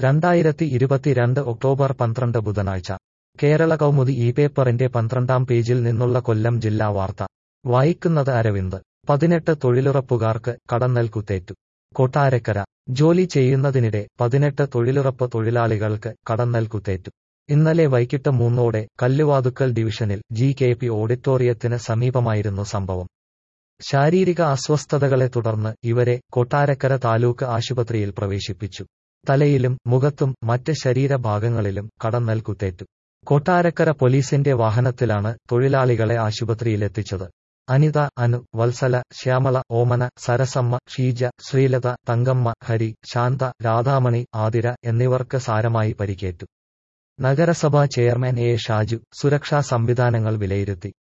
രണ്ടായിരത്തി ഇരുപത്തിരണ്ട് ഒക്ടോബർ പന്ത്രണ്ട് ബുധനാഴ്ച കേരള കൗമുദി ഈ പേപ്പറിന്റെ പന്ത്രണ്ടാം പേജിൽ നിന്നുള്ള കൊല്ലം ജില്ലാ വാർത്ത വായിക്കുന്നത് അരവിന്ദ് പതിനെട്ട് തൊഴിലുറപ്പുകാർക്ക് കടന്നൽ കുത്തേറ്റു കൊട്ടാരക്കര ജോലി ചെയ്യുന്നതിനിടെ പതിനെട്ട് തൊഴിലുറപ്പ് തൊഴിലാളികൾക്ക് കടന്നൽ കുത്തേറ്റു ഇന്നലെ വൈകിട്ട് മൂന്നോടെ കല്ലുവാതുക്കൽ ഡിവിഷനിൽ ജി കെ പി ഓഡിറ്റോറിയത്തിന് സമീപമായിരുന്നു സംഭവം ശാരീരിക അസ്വസ്ഥതകളെ തുടർന്ന് ഇവരെ കൊട്ടാരക്കര താലൂക്ക് ആശുപത്രിയിൽ പ്രവേശിപ്പിച്ചു തലയിലും മുഖത്തും മറ്റ് ശരീരഭാഗങ്ങളിലും കടന്നൽ കുത്തേറ്റു കൊട്ടാരക്കര പോലീസിന്റെ വാഹനത്തിലാണ് തൊഴിലാളികളെ ആശുപത്രിയിലെത്തിച്ചത് അനിത അനു വത്സല ശ്യാമള ഓമന സരസമ്മ ഷീജ ശ്രീലത തങ്കമ്മ ഹരി ശാന്ത രാധാമണി ആതിര എന്നിവർക്ക് സാരമായി പരിക്കേറ്റു നഗരസഭാ ചെയർമാൻ എ ഷാജു സുരക്ഷാ സംവിധാനങ്ങൾ വിലയിരുത്തി